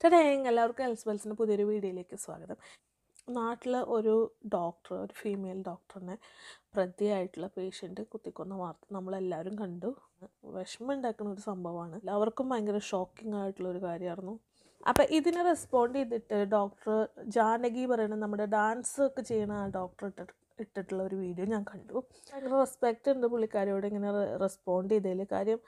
ടഡേങ് എല്ലാവർക്കും എൽസ്ബെൽസിൻ്റെ പുതിയൊരു വീഡിയോയിലേക്ക് സ്വാഗതം നാട്ടിൽ ഒരു ഡോക്ടർ ഒരു ഫീമെയിൽ ഡോക്ടറിനെ പ്രതിയായിട്ടുള്ള പേഷ്യൻ്റ് കുത്തിക്കൊന്ന വാർത്ത നമ്മളെല്ലാവരും കണ്ടു വിഷമം ഉണ്ടാക്കുന്ന ഒരു സംഭവമാണ് എല്ലാവർക്കും ഭയങ്കര ഷോക്കിംഗ് ആയിട്ടുള്ള ഒരു കാര്യമായിരുന്നു അപ്പം ഇതിന് റെസ്പോണ്ട് ചെയ്തിട്ട് ഡോക്ടർ ജാനകി പറയുന്ന നമ്മുടെ ഡാൻസ് ഒക്കെ ചെയ്യുന്ന ആ ഡോക്ടർ ഇട്ടിട്ട് ഇട്ടിട്ടുള്ള ഒരു വീഡിയോ ഞാൻ കണ്ടു ഭയങ്കര റെസ്പെക്റ്റ് ഉണ്ട് പുള്ളിക്കാരിയോട് ഇങ്ങനെ റെസ്പോണ്ട് ചെയ്തതിൽ കാര്യം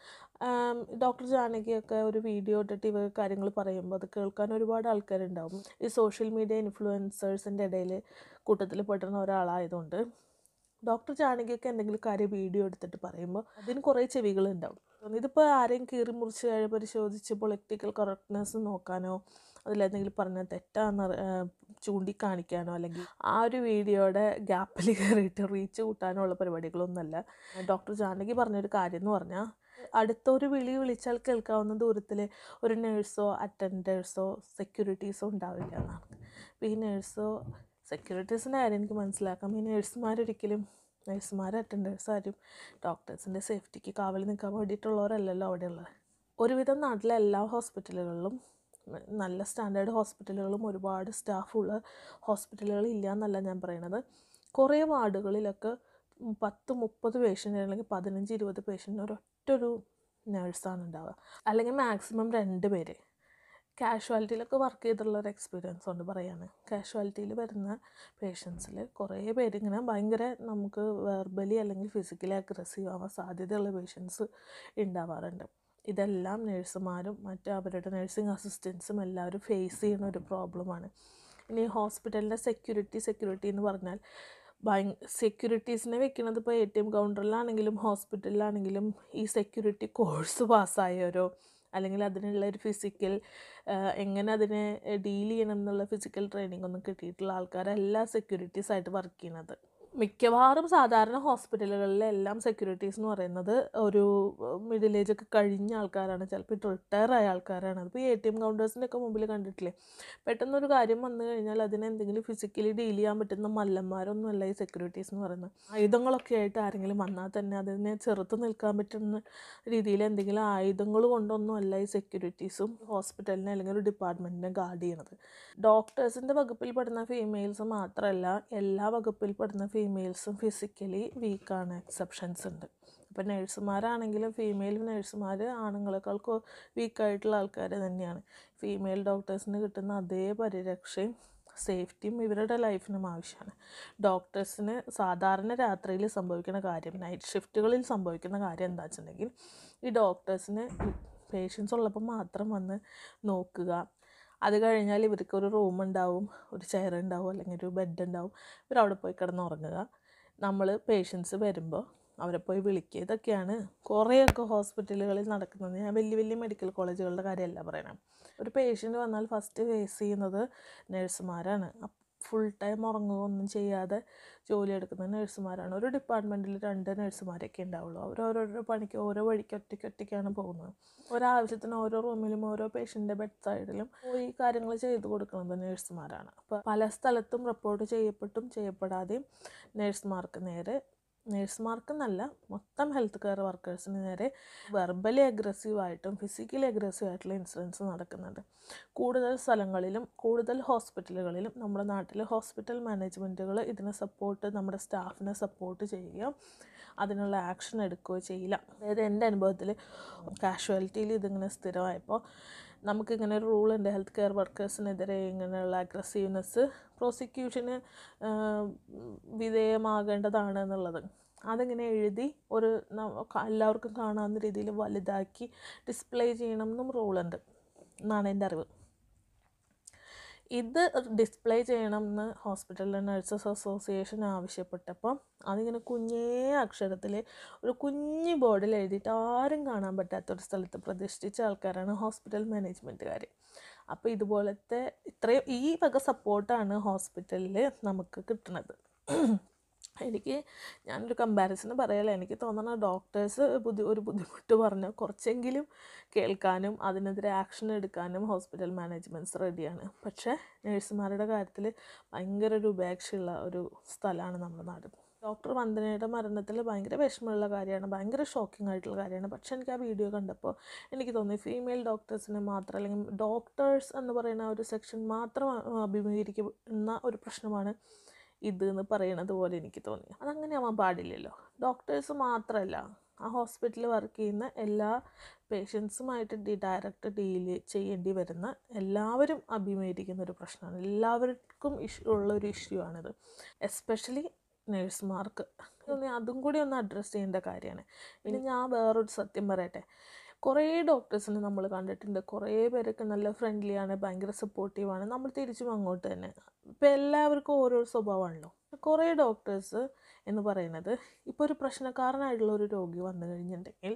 ഡോക്ടർ ജാനകിയൊക്കെ ഒരു വീഡിയോ ഇട്ടിട്ട് ഇവ കാര്യങ്ങൾ പറയുമ്പോൾ അത് കേൾക്കാൻ ഒരുപാട് ആൾക്കാരുണ്ടാവും ഈ സോഷ്യൽ മീഡിയ ഇൻഫ്ലുവൻസേഴ്സിൻ്റെ ഇടയിൽ കൂട്ടത്തിൽ പെടുന്ന ഒരാളായതുകൊണ്ട് ഡോക്ടർ ജാനകിയൊക്കെ എന്തെങ്കിലും കാര്യം വീഡിയോ എടുത്തിട്ട് പറയുമ്പോൾ അതിന് കുറേ ചെവികളുണ്ടാവും ഇതിപ്പോൾ ആരെയും കീറി മുറിച്ച് പരിശോധിച്ച് പൊളിറ്റിക്കൽ കറക്റ്റ്നെസ് നോക്കാനോ അതിലെന്തെങ്കിലും പറഞ്ഞാൽ തെറ്റാന്ന് ചൂണ്ടിക്കാണിക്കാനോ അല്ലെങ്കിൽ ആ ഒരു വീഡിയോയുടെ ഗ്യാപ്പിൽ കയറിയിട്ട് റീച്ച് കൂട്ടാനോ ഉള്ള പരിപാടികളൊന്നുമല്ല ഡോക്ടർ ജാനകി പറഞ്ഞൊരു കാര്യം എന്ന് പറഞ്ഞാൽ അടുത്തൊരു വിളി വിളിച്ചാൽ കേൾക്കാവുന്ന ദൂരത്തിൽ ഒരു നേഴ്സോ അറ്റൻഡേഴ്സോ സെക്യൂരിറ്റീസോ ഉണ്ടാവില്ല എന്നാണ് അപ്പോൾ ഈ നേഴ്സോ സെക്യൂരിറ്റീസിൻ്റെ കാര്യം എനിക്ക് മനസ്സിലാക്കാം ഈ നേഴ്സുമാരൊരിക്കലും നേഴ്സുമാർ അറ്റൻഡേഴ്സ് ആരും ഡോക്ടേഴ്സിൻ്റെ സേഫ്റ്റിക്ക് കാവൽ നിൽക്കാൻ വേണ്ടിയിട്ടുള്ളവരല്ലല്ലോ അവിടെയുള്ളത് ഒരുവിധം നാട്ടിലെ എല്ലാ ഹോസ്പിറ്റലുകളിലും നല്ല സ്റ്റാൻഡേർഡ് ഹോസ്പിറ്റലുകളും ഒരുപാട് സ്റ്റാഫുള്ള ഹോസ്പിറ്റലുകൾ ഇല്ല എന്നല്ല ഞാൻ പറയണത് കുറേ വാർഡുകളിലൊക്കെ പത്ത് മുപ്പത് പേഷ്യൻ്റ് അല്ലെങ്കിൽ പതിനഞ്ച് ഇരുപത് പേഷ്യൻ്റ് ഒരൊറ്റൊരു നേഴ്സാണ് ഉണ്ടാവുക അല്ലെങ്കിൽ മാക്സിമം രണ്ട് പേര് കാഷ്വാലിറ്റിയിലൊക്കെ വർക്ക് ചെയ്തിട്ടുള്ള ഒരു എക്സ്പീരിയൻസ് കൊണ്ട് പറയാണ് കാഷ്വാലിറ്റിയിൽ വരുന്ന പേഷ്യൻസിൽ കുറേ പേരിങ്ങനെ ഭയങ്കര നമുക്ക് വെർബലി അല്ലെങ്കിൽ ഫിസിക്കലി അഗ്രസീവ് ആവാൻ സാധ്യതയുള്ള പേഷ്യൻസ് ഉണ്ടാവാറുണ്ട് ഇതെല്ലാം നേഴ്സുമാരും മറ്റ് അവരുടെ നഴ്സിംഗ് അസിസ്റ്റൻസും എല്ലാവരും ഫേസ് ചെയ്യുന്ന ഒരു പ്രോബ്ലമാണ് ഇനി ഹോസ്പിറ്റലിൻ്റെ സെക്യൂരിറ്റി സെക്യൂരിറ്റി എന്ന് പറഞ്ഞാൽ ഭയ സെക്യൂരിറ്റീസിനെ വെക്കുന്നത് ഇപ്പോൾ എ ടി എം കൗണ്ടറിലാണെങ്കിലും ഹോസ്പിറ്റലിലാണെങ്കിലും ഈ സെക്യൂരിറ്റി കോഴ്സ് പാസ്സായവരോ അല്ലെങ്കിൽ അതിനുള്ള ഒരു ഫിസിക്കൽ എങ്ങനെ അതിനെ ഡീൽ ചെയ്യണം എന്നുള്ള ഫിസിക്കൽ ട്രെയിനിങ് ഒന്നും കിട്ടിയിട്ടുള്ള ആൾക്കാരല്ല സെക്യൂരിറ്റീസായിട്ട് വർക്ക് ചെയ്യുന്നത് മിക്കവാറും സാധാരണ ഹോസ്പിറ്റലുകളിലെല്ലാം സെക്യൂരിറ്റീസ് എന്ന് പറയുന്നത് ഒരു മിഡിൽ ഏജ് ഒക്കെ കഴിഞ്ഞ ആൾക്കാരാണ് ചിലപ്പോൾ റിട്ടയർ ആയ ആൾക്കാരാണ് അതിപ്പോൾ എ ടി എം കൗണ്ടേഴ്സിൻ്റെ ഒക്കെ മുമ്പിൽ കണ്ടിട്ടില്ലേ പെട്ടെന്നൊരു കാര്യം വന്നു കഴിഞ്ഞാൽ അതിനെ എന്തെങ്കിലും ഫിസിക്കലി ഡീൽ ചെയ്യാൻ പറ്റുന്ന മല്ലന്മാരൊന്നും അല്ല ഈ സെക്യൂരിറ്റീസ് എന്ന് പറയുന്നത് ആയുധങ്ങളൊക്കെ ആയിട്ട് ആരെങ്കിലും വന്നാൽ തന്നെ അതിനെ ചെറുത്ത് നിൽക്കാൻ പറ്റുന്ന രീതിയിൽ എന്തെങ്കിലും ആയുധങ്ങൾ കൊണ്ടൊന്നും അല്ല ഈ സെക്യൂരിറ്റീസും ഹോസ്പിറ്റലിനെ അല്ലെങ്കിൽ ഒരു ഡിപ്പാർട്ട്മെൻറ്റിനെ ഗാർഡ് ചെയ്യണത് ഡോക്ടേഴ്സിൻ്റെ വകുപ്പിൽ പെടുന്ന ഫീമെയിൽസ് മാത്രമല്ല എല്ലാ വകുപ്പിൽ പെടുന്ന ഫീമെയിൽസും ഫിസിക്കലി വീക്കാണ് എക്സെപ്ഷൻസ് ഉണ്ട് അപ്പോൾ നഴ്സുമാരാണെങ്കിലും ഫീമെയിൽ നഴ്സുമാർ ആണുങ്ങളെക്കാൾ വീക്കായിട്ടുള്ള ആൾക്കാർ തന്നെയാണ് ഫീമെയിൽ ഡോക്ടേഴ്സിന് കിട്ടുന്ന അതേ പരിരക്ഷയും സേഫ്റ്റിയും ഇവരുടെ ലൈഫിനും ആവശ്യമാണ് ഡോക്ടേഴ്സിന് സാധാരണ രാത്രിയിൽ സംഭവിക്കുന്ന കാര്യം നൈറ്റ് ഷിഫ്റ്റുകളിൽ സംഭവിക്കുന്ന കാര്യം എന്താ വെച്ചിട്ടുണ്ടെങ്കിൽ ഈ ഡോക്ടേഴ്സിന് പേഷ്യൻസ് ഉള്ളപ്പോൾ മാത്രം വന്ന് നോക്കുക അത് കഴിഞ്ഞാൽ ഇവർക്ക് ഒരു റൂം ഉണ്ടാവും ഒരു ചെയർ ഉണ്ടാവും അല്ലെങ്കിൽ ഒരു ബെഡ് ഉണ്ടാവും ഇവരവിടെ പോയി കിടന്ന് ഉറങ്ങുക നമ്മൾ പേഷ്യൻസ് വരുമ്പോൾ അവരെ പോയി വിളിക്കുക ഇതൊക്കെയാണ് കുറേയൊക്കെ ഹോസ്പിറ്റലുകളിൽ നടക്കുന്നത് ഞാൻ വലിയ വലിയ മെഡിക്കൽ കോളേജുകളുടെ കാര്യമല്ല പറയണം ഒരു പേഷ്യൻ്റ് വന്നാൽ ഫസ്റ്റ് ഫേസ് ചെയ്യുന്നത് നഴ്സുമാരാണ് ഫുൾ ടൈം ഉറങ്ങുകയൊന്നും ചെയ്യാതെ ജോലി എടുക്കുന്ന നഴ്സുമാരാണ് ഒരു ഡിപ്പാർട്ട്മെൻറ്റിൽ രണ്ട് നഴ്സുമാരൊക്കെ ഉണ്ടാവുള്ളൂ അവർ ഓരോരോ പണിക്ക് ഓരോ വഴിക്ക് ഒറ്റയ്ക്ക് ഒറ്റയ്ക്കാണ് പോകുന്നത് ഒരാവശ്യത്തിന് ഓരോ റൂമിലും ഓരോ പേഷ്യൻ്റെ ബെഡ് സൈഡിലും പോയി കാര്യങ്ങൾ ചെയ്തു കൊടുക്കുന്നത് നഴ്സുമാരാണ് അപ്പോൾ പല സ്ഥലത്തും റിപ്പോർട്ട് ചെയ്യപ്പെട്ടും ചെയ്യപ്പെടാതെയും നഴ്സുമാർക്ക് നേരെ നേഴ്സുമാർക്കെന്നല്ല മൊത്തം ഹെൽത്ത് കെയർ വർക്കേഴ്സിന് നേരെ വെർബലി അഗ്രസീവായിട്ടും ഫിസിക്കലി അഗ്രസീവായിട്ടുള്ള ഇൻസിഡൻസ് നടക്കുന്നുണ്ട് കൂടുതൽ സ്ഥലങ്ങളിലും കൂടുതൽ ഹോസ്പിറ്റലുകളിലും നമ്മുടെ നാട്ടിലെ ഹോസ്പിറ്റൽ മാനേജ്മെൻറ്റുകൾ ഇതിനെ സപ്പോർട്ട് നമ്മുടെ സ്റ്റാഫിനെ സപ്പോർട്ട് ചെയ്യുകയോ അതിനുള്ള ആക്ഷൻ എടുക്കുകയോ ചെയ്യില്ല അതായത് എൻ്റെ അനുഭവത്തിൽ കാഷ്വാലിറ്റിയിൽ ഇതിങ്ങനെ സ്ഥിരമായപ്പോൾ നമുക്കിങ്ങനെ ഒരു റൂളുണ്ട് ഹെൽത്ത് കെയർ വർക്കേഴ്സിനെതിരെ ഇങ്ങനെയുള്ള അഗ്രസീവ്നെസ് പ്രോസിക്യൂഷന് വിധേയമാകേണ്ടതാണ് എന്നുള്ളത് അതിങ്ങനെ എഴുതി ഒരു എല്ലാവർക്കും കാണാവുന്ന രീതിയിൽ വലുതാക്കി ഡിസ്പ്ലേ ചെയ്യണം എന്നും റൂളുണ്ട് എന്നാണ് എൻ്റെ അറിവ് ഇത് ഡിസ്പ്ലേ ചെയ്യണം എന്ന് ഹോസ്പിറ്റൽ നഴ്സസ് അസോസിയേഷൻ ആവശ്യപ്പെട്ടപ്പോൾ അതിങ്ങനെ കുഞ്ഞേ അക്ഷരത്തിൽ ഒരു കുഞ്ഞു ബോർഡിൽ എഴുതിയിട്ട് ആരും കാണാൻ പറ്റാത്തൊരു സ്ഥലത്ത് പ്രതിഷ്ഠിച്ച ആൾക്കാരാണ് ഹോസ്പിറ്റൽ മാനേജ്മെൻറ്റുകാർ അപ്പോൾ ഇതുപോലത്തെ ഇത്രയും ഈ വക സപ്പോർട്ടാണ് ഹോസ്പിറ്റലിൽ നമുക്ക് കിട്ടുന്നത് എനിക്ക് ഞാനൊരു കമ്പാരിസൺ പറയല എനിക്ക് തോന്നുന്ന ഡോക്ടേഴ്സ് ബുദ്ധി ഒരു ബുദ്ധിമുട്ട് പറഞ്ഞാൽ കുറച്ചെങ്കിലും കേൾക്കാനും അതിനെതിരെ ആക്ഷൻ എടുക്കാനും ഹോസ്പിറ്റൽ മാനേജ്മെൻറ്റ്സ് റെഡിയാണ് പക്ഷേ നഴ്സുമാരുടെ കാര്യത്തിൽ ഭയങ്കര ഒരു ഉപേക്ഷയുള്ള ഒരു സ്ഥലമാണ് നമ്മുടെ നാട് ഡോക്ടർ വന്ദനയുടെ മരണത്തിൽ ഭയങ്കര വിഷമമുള്ള കാര്യമാണ് ഭയങ്കര ഷോക്കിംഗ് ആയിട്ടുള്ള കാര്യമാണ് പക്ഷെ എനിക്ക് ആ വീഡിയോ കണ്ടപ്പോൾ എനിക്ക് തോന്നി ഫീമെയിൽ ഡോക്ടേഴ്സിന് മാത്രം അല്ലെങ്കിൽ ഡോക്ടേഴ്സ് എന്ന് പറയുന്ന ആ ഒരു സെക്ഷൻ മാത്രം അഭിമുഖീകരിക്കുന്ന ഒരു പ്രശ്നമാണ് ഇത് എന്ന് പറയണത് പോലെ എനിക്ക് തോന്നി അതങ്ങനെ ആവാൻ പാടില്ലല്ലോ ഡോക്ടേഴ്സ് മാത്രമല്ല ആ ഹോസ്പിറ്റലിൽ വർക്ക് ചെയ്യുന്ന എല്ലാ പേഷ്യൻസുമായിട്ട് ഡി ഡയറക്റ്റ് ഡീൽ ചെയ്യേണ്ടി വരുന്ന എല്ലാവരും അഭിമുഖീകരിക്കുന്ന ഒരു പ്രശ്നമാണ് എല്ലാവർക്കും ഇഷ്യൂ ഉള്ള ഒരു ഇഷ്യൂ ആണിത് എസ്പെഷ്യലി നേഴ്സുമാർക്ക് തോന്നി അതും കൂടി ഒന്ന് അഡ്രസ്സ് ചെയ്യേണ്ട കാര്യമാണ് ഇനി ഞാൻ വേറൊരു സത്യം പറയട്ടെ കുറേ ഡോക്ടേഴ്സിനെ നമ്മൾ കണ്ടിട്ടുണ്ട് കുറേ പേരൊക്കെ നല്ല ഫ്രണ്ട്ലിയാണ് ഭയങ്കര സപ്പോർട്ടീവാണ് നമ്മൾ തിരിച്ചും അങ്ങോട്ട് തന്നെ ഇപ്പം എല്ലാവർക്കും ഓരോ സ്വഭാവമാണല്ലോ കുറേ ഡോക്ടേഴ്സ് എന്ന് പറയുന്നത് ഇപ്പോൾ ഒരു പ്രശ്നക്കാരനായിട്ടുള്ള ഒരു രോഗി വന്നു കഴിഞ്ഞിട്ടുണ്ടെങ്കിൽ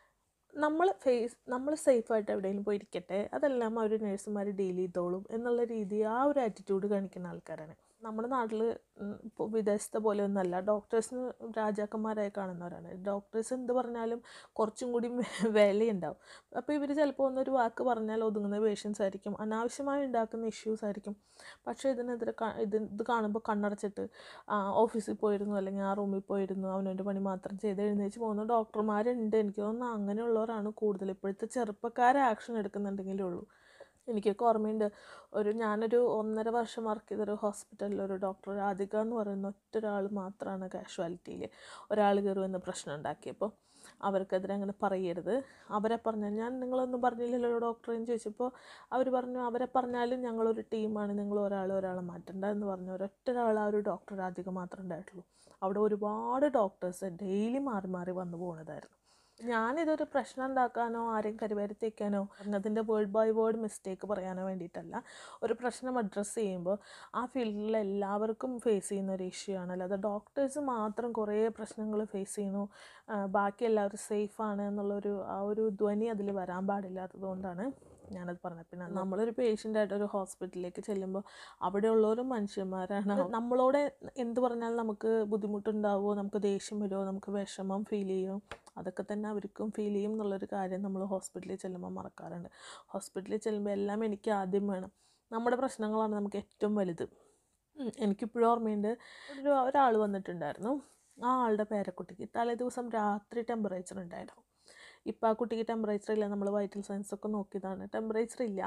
നമ്മൾ ഫേസ് നമ്മൾ സേഫായിട്ട് എവിടെയെങ്കിലും പോയി ഇരിക്കട്ടെ അതെല്ലാം അവർ നഴ്സുമാർ ഡീൽ ചെയ്തോളും എന്നുള്ള രീതി ആ ഒരു ആറ്റിറ്റ്യൂഡ് കാണിക്കുന്ന ആൾക്കാരാണ് നമ്മുടെ നാട്ടിൽ ഇപ്പോൾ വിദേശത്തെ പോലെ ഒന്നല്ല ഡോക്ടേഴ്സിന് രാജാക്കന്മാരായി കാണുന്നവരാണ് ഡോക്ടേഴ്സ് എന്ത് പറഞ്ഞാലും കുറച്ചും കൂടി വിലയുണ്ടാവും അപ്പോൾ ഇവർ ചിലപ്പോൾ ഒന്നൊരു വാക്ക് പറഞ്ഞാൽ ഒതുങ്ങുന്ന പേഷ്യൻസ് ആയിരിക്കും അനാവശ്യമായി ഉണ്ടാക്കുന്ന ഇഷ്യൂസ് ആയിരിക്കും പക്ഷേ ഇതിനെതിരെ ഇത് ഇത് കാണുമ്പോൾ കണ്ണടച്ചിട്ട് ഓഫീസിൽ പോയിരുന്നു അല്ലെങ്കിൽ ആ റൂമിൽ പോയിരുന്നു അവനവൻ്റെ പണി മാത്രം ചെയ്ത് എഴുന്നേച്ച് പോകുന്ന ഡോക്ടർമാരുണ്ട് എനിക്ക് തോന്നുന്നു അങ്ങനെയുള്ളവരാണ് കൂടുതൽ ഇപ്പോഴത്തെ ചെറുപ്പക്കാരെ ആക്ഷൻ എടുക്കുന്നുണ്ടെങ്കിലേ ഉള്ളൂ എനിക്കൊക്കെ ഓർമ്മയുണ്ട് ഒരു ഞാനൊരു ഒന്നര വർഷം വർക്ക് ചെയ്തൊരു ഹോസ്പിറ്റലിൽ ഒരു ഡോക്ടർ രാധിക എന്ന് പറയുന്ന ഒറ്റ ഒരാൾ മാത്രമാണ് കാഷ്വാലിറ്റിയിൽ ഒരാൾ കയറി വന്ന് പ്രശ്നം ഉണ്ടാക്കിയപ്പോൾ അവർക്കെതിരെ അങ്ങനെ പറയരുത് അവരെ പറഞ്ഞാൽ ഞാൻ നിങ്ങളൊന്നും പറഞ്ഞില്ലല്ലോ ഡോക്ടറെ എന്ന് ചോദിച്ചപ്പോൾ അവർ പറഞ്ഞു അവരെ പറഞ്ഞാലും ഞങ്ങളൊരു ടീമാണ് നിങ്ങൾ ഒരാൾ ഒരാളെ മാറ്റണ്ട എന്ന് പറഞ്ഞു ഒരൊറ്റ ഒരാൾ ആ ഒരു ഡോക്ടർ രാധിക മാത്രമേ ഉണ്ടായിട്ടുള്ളൂ അവിടെ ഒരുപാട് ഡോക്ടേഴ്സ് ഡെയിലി മാറി മാറി വന്നു പോകുന്നതായിരുന്നു ഞാനിതൊരു പ്രശ്നം ഉണ്ടാക്കാനോ ആരെയും കരിവാരത്തേക്കാനോ അതിൻ്റെ വേർഡ് ബൈ വേർഡ് മിസ്റ്റേക്ക് പറയാനോ വേണ്ടിയിട്ടല്ല ഒരു പ്രശ്നം അഡ്രസ്സ് ചെയ്യുമ്പോൾ ആ ഫീൽഡിൽ എല്ലാവർക്കും ഫേസ് ചെയ്യുന്ന ഒരു ഇഷ്യൂ ആണ് അല്ലാതെ ഡോക്ടേഴ്സ് മാത്രം കുറേ പ്രശ്നങ്ങൾ ഫേസ് ചെയ്യുന്നു ബാക്കി എല്ലാവരും സേഫാണ് എന്നുള്ളൊരു ആ ഒരു ധ്വനി അതിൽ വരാൻ പാടില്ലാത്തത് കൊണ്ടാണ് ഞാനത് പറഞ്ഞത് പിന്നെ നമ്മളൊരു പേഷ്യൻ്റായിട്ട് ഒരു ഹോസ്പിറ്റലിലേക്ക് ചെല്ലുമ്പോൾ അവിടെയുള്ളവരും മനുഷ്യന്മാരാണ് നമ്മളോട് എന്ത് പറഞ്ഞാലും നമുക്ക് ബുദ്ധിമുട്ടുണ്ടാവുമോ നമുക്ക് ദേഷ്യം വരുമോ നമുക്ക് വിഷമം ഫീൽ ചെയ്യുമോ അതൊക്കെ തന്നെ അവർക്കും ഫീൽ ചെയ്യും എന്നുള്ളൊരു കാര്യം നമ്മൾ ഹോസ്പിറ്റലിൽ ചെല്ലുമ്പോൾ മറക്കാറുണ്ട് ഹോസ്പിറ്റലിൽ ചെല്ലുമ്പോൾ എല്ലാം എനിക്ക് ആദ്യം വേണം നമ്മുടെ പ്രശ്നങ്ങളാണ് നമുക്ക് ഏറ്റവും വലുത് എനിക്കിപ്പോഴും ഓർമ്മയുണ്ട് ഒരു ഒരാൾ വന്നിട്ടുണ്ടായിരുന്നു ആ ആളുടെ പേരക്കുട്ടിക്ക് തലേ ദിവസം രാത്രി ടെമ്പറേച്ചർ ഉണ്ടായിരുന്നു ഇപ്പോൾ ആ കുട്ടിക്ക് ടെമ്പറേച്ചർ ഇല്ല നമ്മൾ വൈറ്റൽ സയൻസ് ഒക്കെ നോക്കിയതാണ് ടെമ്പറേച്ചർ ഇല്ല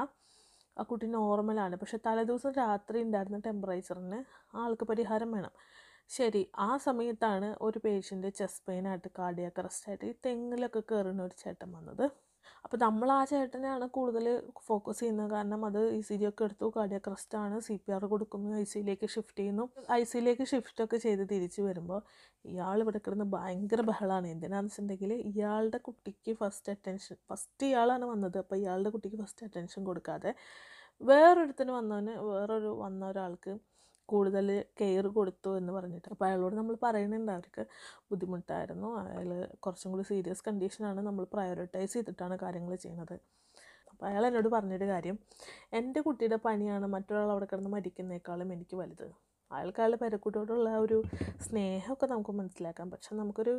ആ കുട്ടി നോർമലാണ് പക്ഷെ തലേദിവസം രാത്രി ഉണ്ടായിരുന്ന ടെമ്പറേച്ചറിന് ആൾക്ക് പരിഹാരം വേണം ശരി ആ സമയത്താണ് ഒരു പേഷ്യൻ്റ് ചെസ്റ്റ് പെയിനായിട്ട് കാർഡിയാക്ക് അറസ്റ്റായിട്ട് ഈ തെങ്ങിലൊക്കെ കയറുന്ന ഒരു ചേട്ടൻ വന്നത് അപ്പോൾ നമ്മൾ ആ ചേട്ടനെയാണ് കൂടുതൽ ഫോക്കസ് ചെയ്യുന്നത് കാരണം അത് ഇ സി ജി ഒക്കെ എടുത്തു കാർഡിയാക്ക് അറസ്റ്റാണ് സി പി ആർ കൊടുക്കുന്നു ഐ സിയിലേക്ക് ഷിഫ്റ്റ് ചെയ്യുന്നു ഐ സിയിലേക്ക് ഷിഫ്റ്റ് ഒക്കെ ചെയ്ത് തിരിച്ച് വരുമ്പോൾ ഇയാൾ ഇവിടെ കിടന്ന് ഭയങ്കര ബഹളമാണ് എന്തിനാണെന്ന് വെച്ചിട്ടുണ്ടെങ്കിൽ ഇയാളുടെ കുട്ടിക്ക് ഫസ്റ്റ് അറ്റൻഷൻ ഫസ്റ്റ് ഇയാളാണ് വന്നത് അപ്പോൾ ഇയാളുടെ കുട്ടിക്ക് ഫസ്റ്റ് അറ്റൻഷൻ കൊടുക്കാതെ വേറൊരുത്തിന് വന്നവന് വേറൊരു വന്ന ഒരാൾക്ക് കൂടുതൽ കെയർ കൊടുത്തു എന്ന് പറഞ്ഞിട്ട് അപ്പോൾ അയാളോട് നമ്മൾ പറയുന്നുണ്ട് അവർക്ക് ബുദ്ധിമുട്ടായിരുന്നു അയാൾ കുറച്ചും കൂടി സീരിയസ് കണ്ടീഷനാണ് നമ്മൾ പ്രയോറിറ്റൈസ് ചെയ്തിട്ടാണ് കാര്യങ്ങൾ ചെയ്യുന്നത് അപ്പോൾ അയാൾ എന്നോട് പറഞ്ഞൊരു കാര്യം എൻ്റെ കുട്ടിയുടെ പനിയാണ് മറ്റൊരാൾ അവിടെ കിടന്ന് മരിക്കുന്നേക്കാളും എനിക്ക് വലുത് അയാൾക്ക് അയാളുടെ പേരക്കുട്ടിയോടുള്ള ആ ഒരു സ്നേഹമൊക്കെ നമുക്ക് മനസ്സിലാക്കാം പക്ഷെ നമുക്കൊരു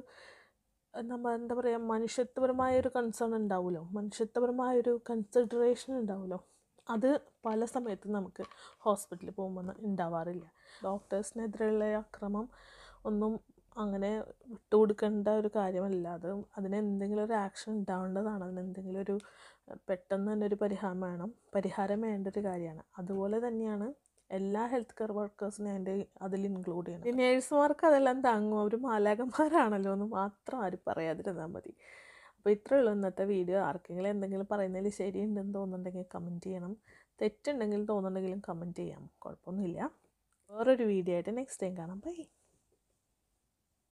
നമ്മൾ എന്താ പറയുക മനുഷ്യത്വപരമായ ഒരു കൺസേൺ ഉണ്ടാവുമല്ലോ മനുഷ്യത്വപരമായ ഒരു കൺസിഡറേഷൻ ഉണ്ടാവുമല്ലോ അത് പല സമയത്തും നമുക്ക് ഹോസ്പിറ്റലിൽ പോകുമ്പോൾ ഉണ്ടാവാറില്ല ഡോക്ടേഴ്സിനെതിരെയുള്ള അക്രമം ഒന്നും അങ്ങനെ വിട്ടുകൊടുക്കേണ്ട ഒരു കാര്യമല്ല അത് അതിന് എന്തെങ്കിലും ഒരു ആക്ഷൻ ഉണ്ടാവേണ്ടതാണ് അതിന് എന്തെങ്കിലും ഒരു പെട്ടെന്ന് തന്നെ ഒരു പരിഹാരം വേണം പരിഹാരം വേണ്ട ഒരു കാര്യമാണ് അതുപോലെ തന്നെയാണ് എല്ലാ ഹെൽത്ത് കെയർ വർക്കേഴ്സിനെ അതിൻ്റെ അതിൽ ഇൻക്ലൂഡ് ചെയ്യണം ഈ നേഴ്സുമാർക്ക് അതെല്ലാം താങ്ങും അവർ മാലാകന്മാരാണല്ലോ എന്ന് മാത്രം ആരും പറയാതിരുന്നാൽ മതി അപ്പോൾ ഇത്രയേ ഉള്ളൂ ഇന്നത്തെ വീഡിയോ ആർക്കെങ്കിലും എന്തെങ്കിലും പറയുന്നതിൽ ശരിയുണ്ടെന്ന് തോന്നുന്നുണ്ടെങ്കിൽ കമൻറ്റ് ചെയ്യണം തെറ്റുണ്ടെങ്കിൽ തോന്നുന്നുണ്ടെങ്കിലും കമൻറ്റ് ചെയ്യാം കുഴപ്പമൊന്നുമില്ല വേറൊരു വീഡിയോ ആയിട്ട് നെക്സ്റ്റ് ടൈം കാണാം ബൈ